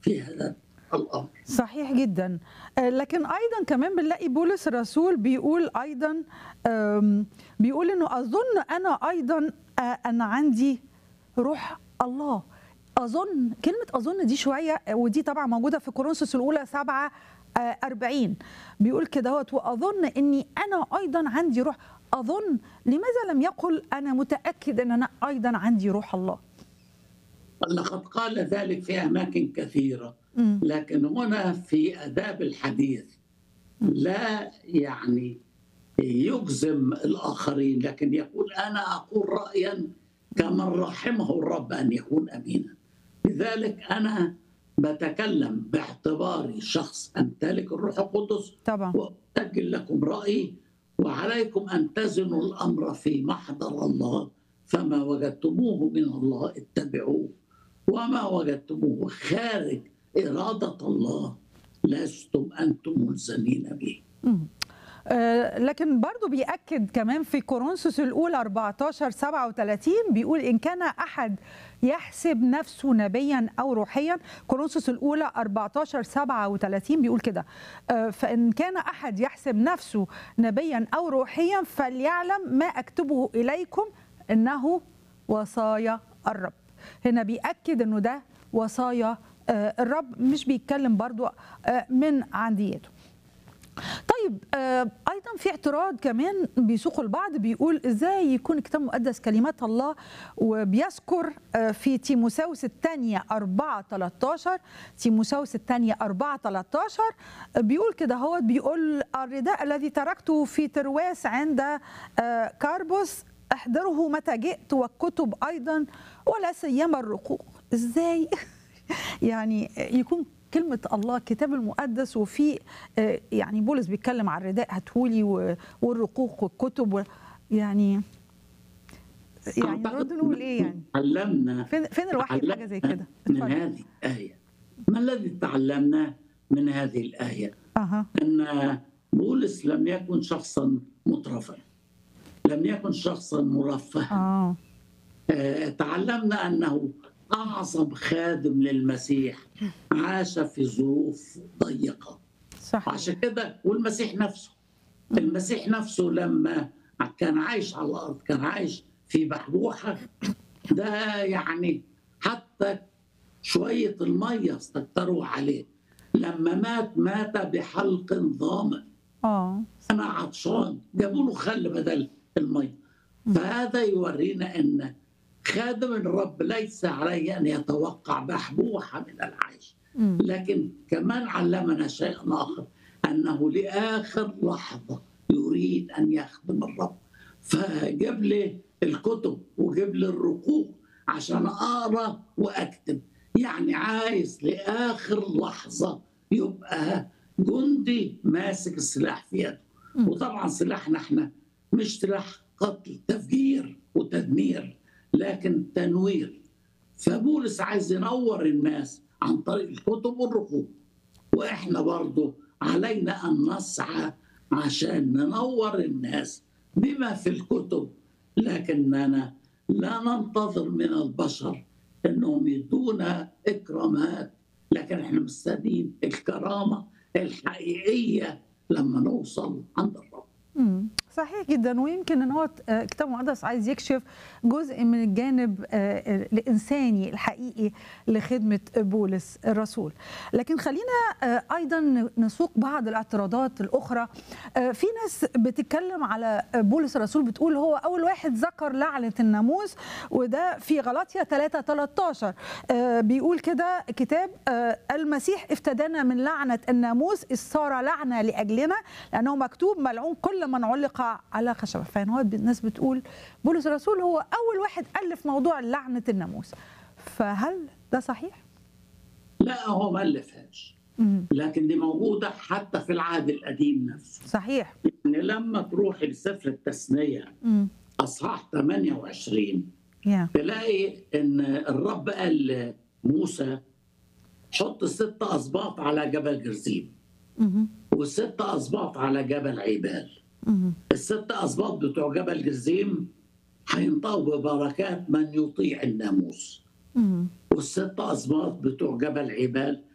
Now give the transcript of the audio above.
في هذا الامر صحيح جدا آه، لكن ايضا كمان بنلاقي بولس الرسول بيقول ايضا آم، بيقول انه اظن انا ايضا آه، انا عندي روح الله اظن كلمه اظن دي شويه آه، ودي طبعا موجوده في كورنثوس الاولى 7 آه، 40 بيقول كده هوت واظن اني انا ايضا عندي روح اظن لماذا لم يقل انا متاكد ان انا ايضا عندي روح الله لقد قال ذلك في اماكن كثيره مم. لكن هنا في اداب الحديث لا يعني يجزم الاخرين لكن يقول انا اقول رايا كمن رحمه الرب ان يكون امينا لذلك انا بتكلم باعتباري شخص امتلك الروح القدس طبعا وأسجل لكم رأيي وعليكم أن تزنوا الأمر في محضر الله فما وجدتموه من الله اتبعوه وما وجدتموه خارج إرادة الله لستم أنتم ملزمين به مم. آه، لكن برضو بيأكد كمان في كورنثوس الأولى 14 37 بيقول إن كان أحد يحسب نفسه نبيا أو روحيا كورنثوس الأولى 14 37 بيقول كده آه، فإن كان أحد يحسب نفسه نبيا أو روحيا فليعلم ما أكتبه إليكم إنه وصايا الرب هنا بيأكد إنه ده وصايا آه، الرب مش بيتكلم برضو آه، من عنديته طيب آه، ايضا في اعتراض كمان بيسوقه البعض بيقول ازاي يكون الكتاب المقدس كلمات الله وبيذكر آه، في تيموساوس الثانيه 4 13 تيموساوس الثانيه 4 13 آه، بيقول كده هو بيقول الرداء الذي تركته في ترواس عند آه، كاربوس احضره متى جئت والكتب ايضا ولا سيما الرقوق ازاي يعني يكون كلمة الله الكتاب المقدس وفي آه، يعني بولس بيتكلم عن الرداء هاتهولي و- والرقوق والكتب و- يعني يعني أعتقد نرد نقول ايه يعني تعلمنا فين فين الوحي في حاجة زي كده من اتفضل. هذه الآية ما الذي تعلمناه من هذه الآية اها أن بولس لم يكن شخصا مترفا لم يكن شخصا مرفها اه آه، تعلمنا انه اعظم خادم للمسيح عاش في ظروف ضيقه صح عشان كده والمسيح نفسه المسيح نفسه لما كان عايش على الارض كان عايش في بحبوحه ده يعني حتى شويه الميه استكتروا عليه لما مات مات بحلق ظامئ اه انا عطشان جابوا له خل بدل الميه فهذا يورينا ان خادم الرب ليس عليه ان يتوقع بحبوحه من العيش مم. لكن كمان علمنا شيئا اخر انه لاخر لحظه يريد ان يخدم الرب فجاب لي الكتب وجاب لي الرقوق عشان اقرا واكتب يعني عايز لاخر لحظه يبقى جندي ماسك السلاح في يده مم. وطبعا سلاحنا احنا مش سلاح قتل تفجير وتدمير لكن تنوير فبولس عايز ينور الناس عن طريق الكتب والرقوق واحنا برضو علينا ان نسعى عشان ننور الناس بما في الكتب لكننا لا ننتظر من البشر انهم يدونا اكرامات لكن احنا مستنيين الكرامه الحقيقيه لما نوصل عند الرب مم. صحيح جدا ويمكن ان هو آه، الكتاب المقدس عايز يكشف جزء من الجانب آه، الانساني الحقيقي لخدمه بولس الرسول لكن خلينا آه، ايضا نسوق بعض الاعتراضات الاخرى آه، في ناس بتتكلم على بولس الرسول بتقول هو اول واحد ذكر لعنه الناموس وده في غلاطيا 3 13 آه، بيقول كده كتاب آه، المسيح افتدانا من لعنه الناموس اذ صار لعنه لاجلنا لانه مكتوب ملعون كل من علق على خشبه فان هو الناس بتقول بولس الرسول هو اول واحد الف موضوع لعنه الناموس فهل ده صحيح؟ لا هو ما الفهاش مم. لكن دي موجوده حتى في العهد القديم نفسه صحيح يعني لما تروح لسفر التثنيه مم. اصحاح 28 يا تلاقي ان الرب قال لموسى حط ست اسباط على جبل جرزيم مهم. وست اسباط على جبل عبال مهم. الست اسباط بتوع جبل جرزيم هينطقوا ببركات من يطيع الناموس مهم. والست اسباط بتوع جبل عبال